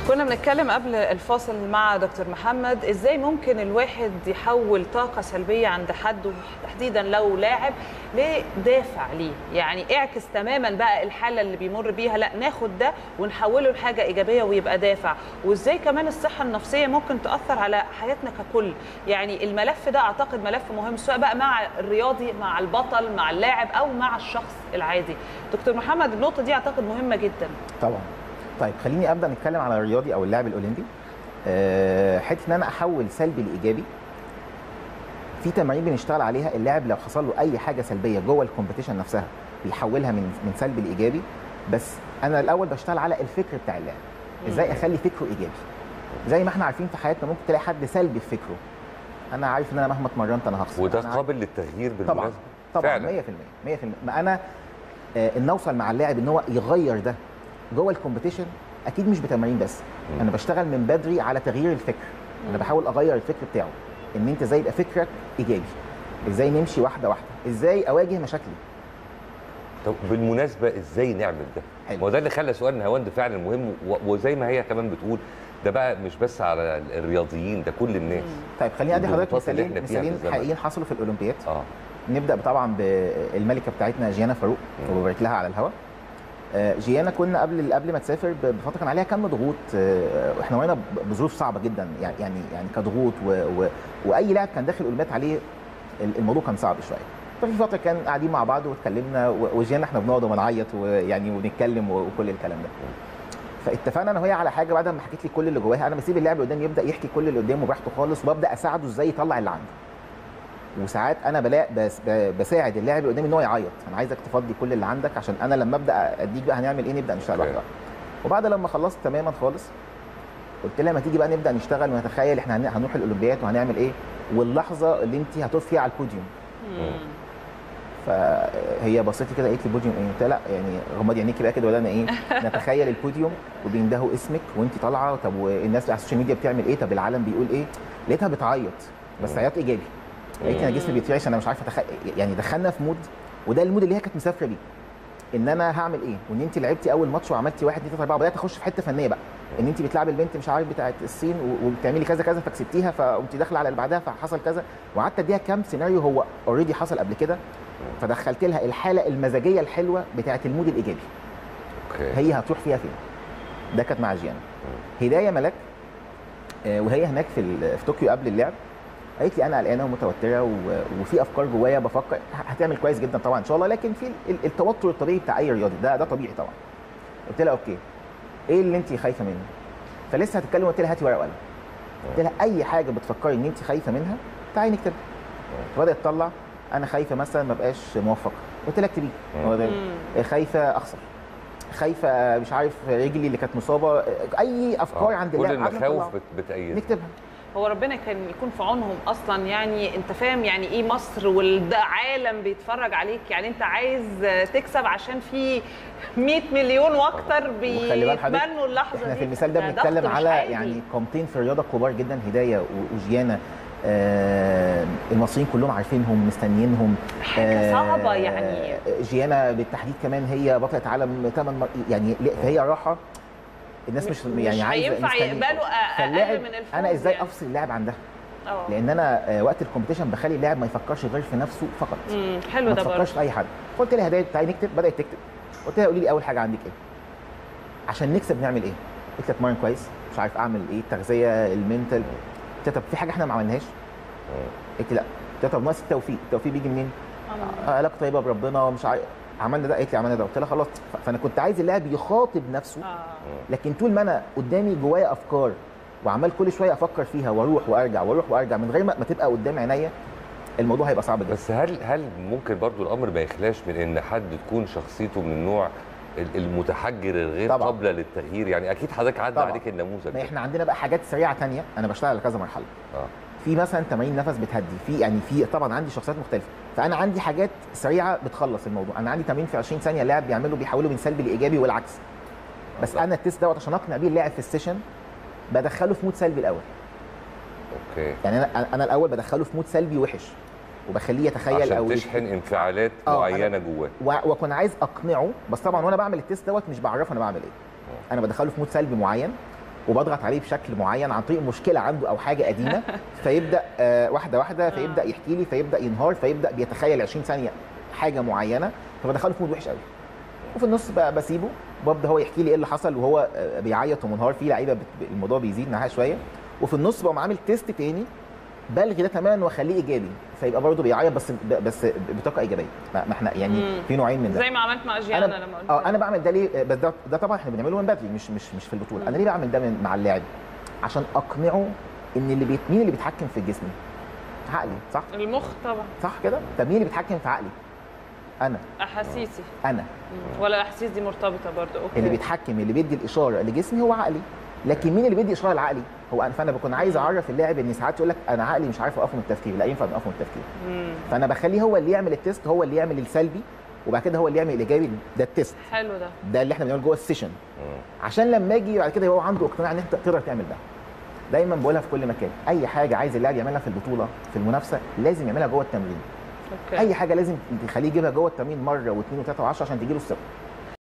كنا بنتكلم قبل الفاصل مع دكتور محمد ازاي ممكن الواحد يحول طاقة سلبية عند حد تحديدا لو لاعب لدافع ليه يعني اعكس تماما بقى الحالة اللي بيمر بيها لا ناخد ده ونحوله لحاجة ايجابية ويبقى دافع وازاي كمان الصحة النفسية ممكن تأثر على حياتنا ككل يعني الملف ده اعتقد ملف مهم سواء بقى مع الرياضي مع البطل مع اللاعب او مع الشخص العادي دكتور محمد النقطة دي اعتقد مهمة جدا طبعا طيب خليني ابدا نتكلم على الرياضي او اللاعب الاولمبي أه حته ان انا احول سلبي لايجابي في تمارين بنشتغل عليها اللاعب لو حصل له اي حاجه سلبيه جوه الكومبيتيشن نفسها بيحولها من من سلبي لايجابي بس انا الاول بشتغل على الفكر بتاع اللاعب ازاي اخلي فكره ايجابي زي ما احنا عارفين في حياتنا ممكن تلاقي حد سلبي في فكره انا عارف ان انا مهما اتمرنت انا هخسر وده أنا عارف- قابل للتغيير طبعا بالمناسبه طبعا فعلا. 100% 100% ما انا آه، ان اوصل مع اللاعب ان هو يغير ده جوه الكومبيتيشن اكيد مش بتمارين بس مم. انا بشتغل من بدري على تغيير الفكر انا بحاول اغير الفكر بتاعه ان انت ازاي يبقى فكرك ايجابي ازاي نمشي واحده واحده ازاي اواجه مشاكلي طب بالمناسبه ازاي نعمل ده؟ حلو. ما هو ده اللي خلى سؤال نهاوند فعلا مهم و- وزي ما هي كمان بتقول ده بقى مش بس على الرياضيين ده كل الناس طيب خليني ادي حضرتك الضغوطات اللي مثالين إحنا فيها في مثالين الزمن. حقيقيين حصلوا في الاولمبياد اه نبدا طبعا بالملكه بتاعتنا جيانا فاروق مم. وببارك لها على الهواء آه، جيانا كنا قبل قبل ما تسافر ب- بفتره كان عليها كم ضغوط آه، واحنا وقعنا ب- بظروف صعبه جدا يعني يعني يعني كضغوط و و واي لاعب كان داخل الاولمبياد عليه ال- الموضوع كان صعب شويه ففي فتره كان قاعدين مع بعض واتكلمنا و- وجيانا احنا بنقعد ونعيط ويعني ونتكلم و- وكل الكلام ده فاتفقنا انا وهي على حاجه بعد ما حكيت لي كل اللي جواها انا بسيب اللاعب اللي قدامي يبدا يحكي كل اللي قدامه براحته خالص وببدا اساعده ازاي يطلع اللي عنده وساعات انا بلا بس ب- بساعد اللاعب اللي قدامي ان هو يعيط انا عايزك تفضي كل اللي عندك عشان انا لما ابدا اديك بقى هنعمل ايه نبدا نشتغل واحده أوكي. واحده وبعد لما خلصت تماما خالص قلت لها ما تيجي بقى نبدا نشتغل ونتخيل احنا هن- هنروح الاولمبياد وهنعمل ايه واللحظه اللي انت هتقف فيها على البوديوم فهي بصت لي كده قالت لي بوديوم ايه؟ قلت لها لا يعني غمضي عينيكي بقى كده ولا انا ايه؟ نتخيل البوديوم وبيندهوا اسمك وانت طالعه طب والناس على السوشيال ميديا بتعمل ايه؟ طب العالم بيقول ايه؟ لقيتها بتعيط بس عياط ايجابي لقيت انا جسمي بيترعش انا مش عارف اتخيل يعني دخلنا في مود وده المود اللي هي كانت مسافره بيه ان انا هعمل ايه وان انت لعبتي اول ماتش وعملتي واحد اتنين تلاته اربعه وبدات اخش في حته فنيه بقى ان انت بتلعبي البنت مش عارف بتاعت الصين و- وبتعملي كذا كذا فكسبتيها فقمتي داخله على اللي بعدها فحصل كذا وقعدت اديها كام سيناريو هو اوريدي حصل قبل كده فدخلت لها الحاله المزاجيه الحلوه بتاعت المود الايجابي اوكي هي هتروح فيها فين ده كانت مع جيانا هدايه ملاك آه، وهي هناك في ال- في طوكيو قبل اللعب قالت لي انا قلقانه ومتوتره و- وفي افكار جوايا بفكر ه- هتعمل كويس جدا طبعا ان شاء الله لكن في ال- التوتر الطبيعي بتاع اي رياضي ده ده طبيعي طبعا قلت لها اوكي ايه اللي انت خايفه منه فلسه هتتكلم قلت لها هاتي ورقه وقلم قلت لها اي حاجه بتفكري ان انت خايفه منها تعالي نكتبها فبدات تطلع انا خايفه مثلا ما بقاش موفقه قلت لها اكتبيه هو ده خايفه اخسر خايفه مش عارف رجلي اللي كانت مصابه اي افكار آه. عند كل اللاعب قعدنا المخاوف نطلعها. بت- بتأيدها نكتبها هو ربنا كان يكون في عونهم اصلا يعني انت فاهم يعني ايه مصر والعالم بيتفرج عليك يعني انت عايز تكسب عشان في 100 مليون واكتر وخلي بال حضرتك بيتمنوا اللحظه احنا دي في المثال ده ضغط بنتكلم مش على عادي. يعني قامتين في الرياضه كبار جدا هدايه و- وجيانا آه المصريين كلهم عارفينهم مستنيينهم حاجة صعبة يعني. جيانا بالتحديد كمان هي بطله عالم ثمان مر... يعني ل- فهي راحه الناس مش, مش يعني عايزه هينفع مستنيين. يقبلوا أقل فاللاعب من الفوز انا ازاي يعني. افصل اللاعب عن ده اه لان انا آه، وقت الكومبيتيشن بخلي اللاعب ما يفكرش غير في نفسه فقط امم حلو ما ده برضه تفكرش في اي حد قلت لها هدايا تعالي نكتب بدات تكتب قلت لها قولي لي اول حاجه عندك ايه عشان نكسب نعمل ايه قلت لها اتمرن كويس مش عارف اعمل ايه التغذيه المنتال قلت لها طب في حاجه احنا ما عملناش قلت لي لا قلت لها طب ناقص التوفيق التوفيق بيجي منين آه، علاقه طيبه بربنا ومش عارف عملنا ده قالت لي عملنا ده قلت لها خلاص ف- فانا كنت عايز اللاعب يخاطب نفسه اه لكن طول ما انا قدامي جوايا افكار وعمال كل شويه افكر فيها واروح وارجع واروح وارجع من غير ما ما تبقى قدام عينيا الموضوع هيبقى صعب جدا بس هل هل ممكن برضو الامر ما يخلاش من ان حد تكون شخصيته من النوع ال- المتحجر الغير طبعاً. قابله للتغيير يعني اكيد حضرتك عدى طبعاً. عليك النموذج ما ده احنا عندنا بقى حاجات سريعه تانية انا بشتغل على كذا مرحله اه في مثلا تمارين نفس بتهدي في يعني في طبعا عندي شخصيات مختلفه فانا عندي حاجات سريعه بتخلص الموضوع انا عندي تمرين في 20 ثانيه اللاعب بيعمله بيحوله من سلبي لايجابي والعكس بس الله. انا التيست دوت عشان اقنع بيه اللاعب في السيشن بدخله في مود سلبي الاول اوكي يعني انا انا الاول بدخله في مود سلبي وحش وبخليه يتخيل عشان او تشحن انفعالات آه، معينه جواه و- واكون عايز اقنعه بس طبعا وانا بعمل التيست دوت مش بعرفه انا بعمل ايه انا بدخله في مود سلبي معين وبضغط عليه بشكل معين عن طريق مشكله عنده او حاجه قديمه فيبدا آه، واحده واحده فيبدا يحكي لي فيبدا ينهار فيبدا بيتخيل 20 ثانيه حاجه معينه فبدخله في مود وحش قوي وفي النص بقى بسيبه ببدا هو يحكي لي ايه اللي حصل وهو آه، بيعيط ومنهار في لعيبه بت- الموضوع بيزيد معاها شويه وفي النص بقوم عامل تيست تاني بلغي ده تماما واخليه ايجابي فيبقى برضه بيعيط بس بس بطاقه ايجابيه ما ما احنا يعني مم. في نوعين من ده زي ما عملت مع جيانا انا لما قلت اه انا بعمل ده ليه بس ده, ده طبعا احنا بنعمله من بدري مش مش مش في البطوله انا ليه بعمل ده من مع اللاعب عشان اقنعه ان اللي بيت مين اللي بيتحكم في جسمي عقلي صح المخ طبعا صح كده طب مين اللي بيتحكم في عقلي انا احاسيسي انا مم. ولا الاحاسيس دي مرتبطه برضه اوكي اللي بيتحكم اللي بيدي الاشاره لجسمي هو عقلي لكن مين اللي بيدي اشاره لعقلي هو انا فانا بكون عايز اعرف اللاعب ان ساعات يقول لك انا عقلي مش عارف اوقفه من التفكير لا ينفع اوقفه من التفكير مم. فانا بخليه هو اللي يعمل التيست هو اللي يعمل السلبي وبعد كده هو اللي يعمل الايجابي ده التيست حلو ده ده اللي احنا بنعمله جوه السيشن عشان لما اجي بعد كده هو عنده اقتناع ان انت تقدر تعمل ده دايما بقولها في كل مكان اي حاجه عايز اللاعب يعملها في البطوله في المنافسه لازم يعملها جوه التمرين اوكي اي حاجه لازم تخليه يجيبها جوه التمرين مره واثنين وثلاثه وعشرة عشان تجي له الثقه